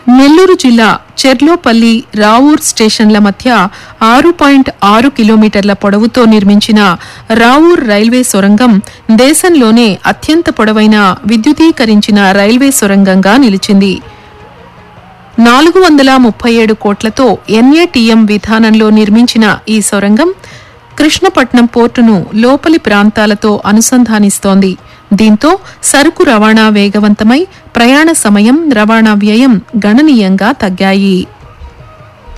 నెల్లూరు జిల్లా చెర్లోపల్లి రావూర్ స్టేషన్ల మధ్య ఆరు పాయింట్ ఆరు కిలోమీటర్ల పొడవుతో నిర్మించిన రావూర్ రైల్వే సొరంగం దేశంలోనే అత్యంత పొడవైన విద్యుదీకరించిన రైల్వే సొరంగంగా నిలిచింది నాలుగు వందల ముప్పై ఏడు కోట్లతో ఎన్ఏటీఎం విధానంలో నిర్మించిన ఈ సొరంగం కృష్ణపట్నం పోర్టును లోపలి ప్రాంతాలతో అనుసంధానిస్తోంది దీంతో సరుకు రవాణా వేగవంతమై ప్రయాణ సమయం రవాణా వ్యయం గణనీయంగా తగ్గాయి